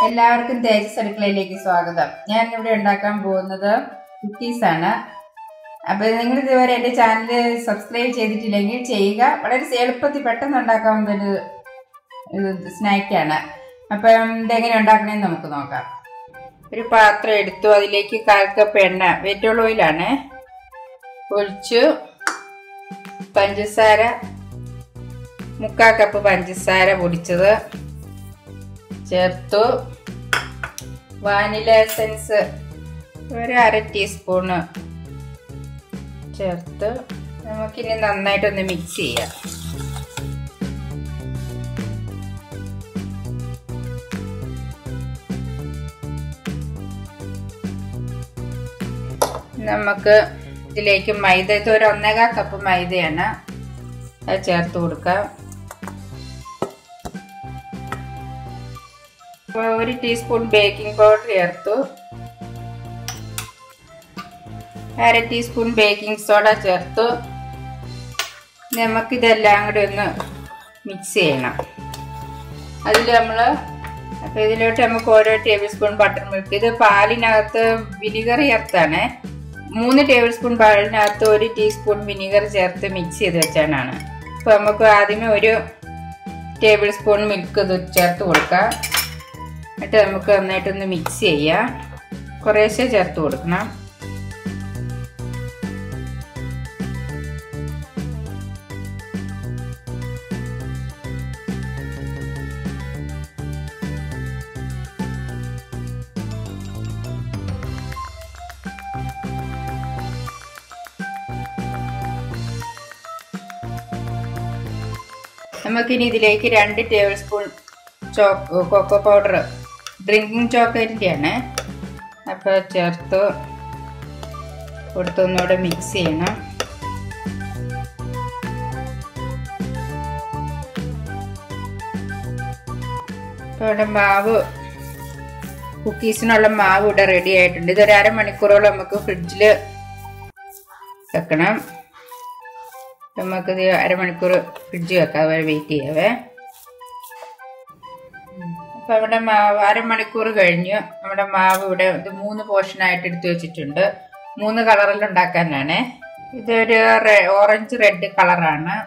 എല്ലാവർക്കും തേജസ് അടുക്കളയിലേക്ക് സ്വാഗതം ഞാൻ ഇവിടെ ഉണ്ടാക്കാൻ പോകുന്നത് കുക്കീസ് ആണ് അപ്പൊ നിങ്ങൾ ഇതുവരെ എന്റെ ചാനൽ സബ്സ്ക്രൈബ് ചെയ്തിട്ടില്ലെങ്കിൽ ചെയ്യുക വളരെ എളുപ്പത്തിൽ പെട്ടെന്ന് ഉണ്ടാക്കാവുന്ന ഒരു ഇത് സ്നാക്കാണ് അപ്പം ഇതെങ്ങനെ ഉണ്ടാക്കണമെന്ന് നമുക്ക് നോക്കാം ഒരു പാത്രം എടുത്തു അതിലേക്ക് കാൽ കപ്പ് എണ്ണ വെറ്റോൾ ഓയിലാണ് ഒഴിച്ചു പഞ്ചസാര മുക്കാൽ കപ്പ് പഞ്ചസാര പൊടിച്ചത് ചേർത്തു വാനില എസൻസ് ഒരു അര ടീസ്പൂണ് ചേർത്ത് നമുക്കിനി നന്നായിട്ടൊന്ന് മിക്സ് ചെയ്യാം നമുക്ക് ഇതിലേക്ക് മൈദ ഇത് ഒരു ഒന്നേകാൽ കപ്പ് മൈദയാണ് അത് ചേർത്ത് കൊടുക്കാം ഒരു ടീസ്പൂൺ ബേക്കിംഗ് പൗഡർ ചേർത്തു അര ടീസ്പൂൺ ബേക്കിംഗ് സോഡ ചേർത്തു നമുക്കിതെല്ലാം കൂടി ഒന്ന് മിക്സ് ചെയ്യണം അതിൽ നമ്മൾ അപ്പോൾ ഇതിലോട്ട് നമുക്ക് ഓരോ ടേബിൾ സ്പൂൺ ബട്ടർ മിൽക്ക് ഇത് പാലിനകത്ത് വിനിഗർ ചേർത്താണ് മൂന്ന് ടേബിൾ സ്പൂൺ പാലിനകത്ത് ഒരു ടീസ്പൂൺ വിനിഗർ ചേർത്ത് മിക്സ് ചെയ്ത് വെച്ചാണ് അപ്പോൾ നമുക്ക് ആദ്യമേ ഒരു ടേബിൾ സ്പൂൺ മിൽക്ക് ഇത് ചേർത്ത് കൊടുക്കാം എന്നിട്ട് നമുക്ക് നന്നായിട്ടൊന്ന് മിക്സ് ചെയ്യാം കുറേശ്ശെ ചേർത്ത് കൊടുക്കണം നമുക്കിനി ഇതിലേക്ക് രണ്ട് tablespoon choc cocoa powder drinking ചോക്ലേറ്റിൻ്റെയാണ് അപ്പോൾ ചേർത്ത് കൊടുത്തൊന്നുകൂടെ മിക്സ് ചെയ്യണം ഇപ്പോൾ ഇവിടെ മാവ് കുക്കീസിനുള്ള മാവ് ഇവിടെ റെഡി ആയിട്ടുണ്ട് ഇതൊരു അരമണിക്കൂറോളം നമുക്ക് ഫ്രിഡ്ജിൽ വെക്കണം നമുക്കിത് അരമണിക്കൂർ ഫ്രിഡ്ജ് വെക്കാം വെയിറ്റ് ചെയ്യാവേ അപ്പം അവിടെ മാവ് അരമണിക്കൂർ കഴിഞ്ഞു നമ്മുടെ മാവ് ഇവിടെ ഇത് മൂന്ന് പോർഷനായിട്ട് എടുത്തു വെച്ചിട്ടുണ്ട് മൂന്ന് കളറിൽ ഉണ്ടാക്കാനാണ് ഇതൊരു ഓറഞ്ച് റെഡ് കളറാണ്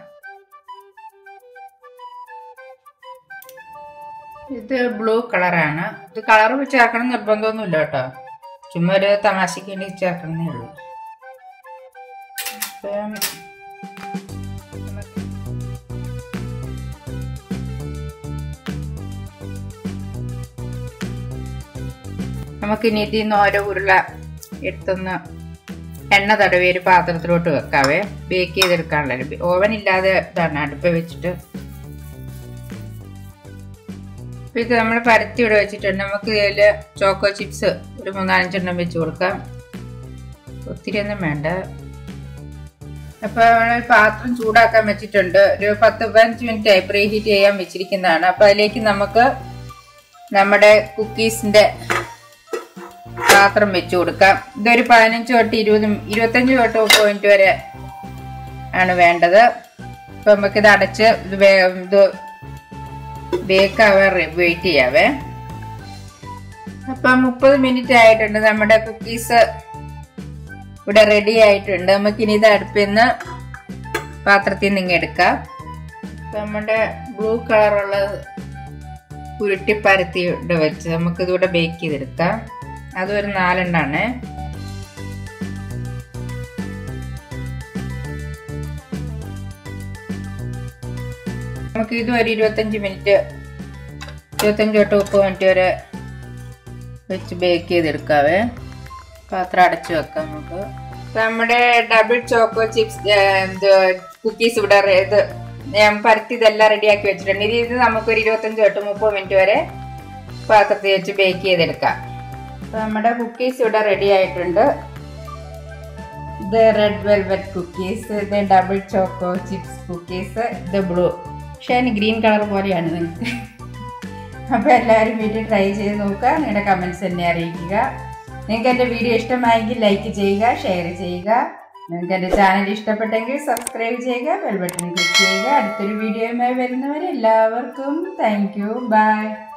ഇത് ബ്ലൂ കളറാണ് ഇത് കളർ ചേർക്കണം നിർബന്ധമൊന്നുമില്ല കേട്ടോ ചുമ്മാ ഒരു തമാശയ്ക്ക് വേണ്ടി ചേർക്കണമെന്നേ ഉള്ളൂ അപ്പം നമുക്കിനി ഇതിൽ നിന്ന് ഓരോ ഉരുള എടുത്തൊന്ന് എണ്ണ തടവി ഒരു പാത്രത്തിലോട്ട് വെക്കാവേ ബേക്ക് ചെയ്തെടുക്കാനുള്ള ഓവൻ ഇല്ലാതെ ഇതാണ് അടുപ്പ് വെച്ചിട്ട് അപ്പോൾ ഇത് നമ്മൾ പരത്തി ഇവിടെ വെച്ചിട്ടുണ്ട് നമുക്ക് ഇതിൽ ചോക്കോ ചിപ്സ് ഒരു മൂന്നാലഞ്ചെണ്ണം വെച്ച് കൊടുക്കാം ഒത്തിരി ഒന്നും വേണ്ട അപ്പോൾ നമ്മൾ പാത്രം ചൂടാക്കാൻ വെച്ചിട്ടുണ്ട് ഒരു പത്ത് പതിനഞ്ച് മിനിറ്റ് ആയി പ്രീ ഹീറ്റ് ചെയ്യാൻ വെച്ചിരിക്കുന്നതാണ് അപ്പോൾ അതിലേക്ക് നമുക്ക് നമ്മുടെ കുക്കീസിൻ്റെ പാത്രം വെച്ച് കൊടുക്കാം ഇതൊരു പതിനഞ്ച് തൊട്ട് ഇരുപത് ഇരുപത്തഞ്ച് തൊട്ട് പോയിന്റ് വരെ ആണ് വേണ്ടത് അപ്പം നമുക്കിത് അടച്ച് ഇത് ഇത് ബേക്കാവാൻ വെയിറ്റ് ചെയ്യാവേ അപ്പം മുപ്പത് മിനിറ്റ് ആയിട്ടുണ്ട് നമ്മുടെ കുക്കീസ് ഇവിടെ റെഡി ആയിട്ടുണ്ട് നമുക്കിനി ഇത് അടുപ്പിൽ നിന്ന് പാത്രത്തിൽ നിന്ന് എടുക്കാം നമ്മുടെ ബ്ലൂ കളറുള്ള ഉരുട്ടി പരത്തി ഇവിടെ വെച്ച് നമുക്കിതിവിടെ ബേക്ക് ചെയ്തെടുക്കാം അതൊരു നാലെണ്ണാണ് നമുക്ക് ഇത് ഒരു ഇരുപത്തഞ്ച് മിനിറ്റ് ഇരുപത്തഞ്ച് തൊട്ട് മുപ്പത് മിനിറ്റ് വരെ വെച്ച് ബേക്ക് ചെയ്തെടുക്കാവേ പാത്രം അടച്ചു വെക്കാം നമുക്ക് നമ്മുടെ ഡബിൾ ചോക്കോ ചിപ്സ് കുക്കീസ് ഇവിടെ ഇത് ഞാൻ പരത്തി ഇതെല്ലാം റെഡിയാക്കി വെച്ചിട്ടുണ്ട് ഇത് ഇത് നമുക്കൊരു ഇരുപത്തഞ്ച് തൊട്ട് മുപ്പത് മിനിറ്റ് വരെ പാത്രത്തിൽ വെച്ച് ബേക്ക് ചെയ്തെടുക്കാം നമ്മുടെ കുക്കീസ് ഇവിടെ റെഡി ആയിട്ടുണ്ട് ഇത് റെഡ് വെൽവെറ്റ് കുക്കീസ് ഇത് ഡബിൾ ചോക്കോ ചിപ്സ് കുക്കീസ് ഇത് ബ്ലൂ പക്ഷേ അതിന് ഗ്രീൻ കളർ പോലെയാണ് നിങ്ങൾക്ക് അപ്പോൾ എല്ലാവരും വീട്ടിൽ ട്രൈ ചെയ്ത് നോക്കുക നിങ്ങളുടെ കമൻസ് എന്നെ അറിയിക്കുക നിങ്ങൾക്ക് എൻ്റെ വീഡിയോ ഇഷ്ടമായെങ്കിൽ ലൈക്ക് ചെയ്യുക ഷെയർ ചെയ്യുക നിങ്ങൾക്ക് എൻ്റെ ചാനൽ ഇഷ്ടപ്പെട്ടെങ്കിൽ സബ്സ്ക്രൈബ് ചെയ്യുക ബെൽ ബട്ടൺ ക്ലിക്ക് ചെയ്യുക അടുത്തൊരു വീഡിയോയുമായി വരുന്നവരെ എല്ലാവർക്കും താങ്ക് യു ബൈ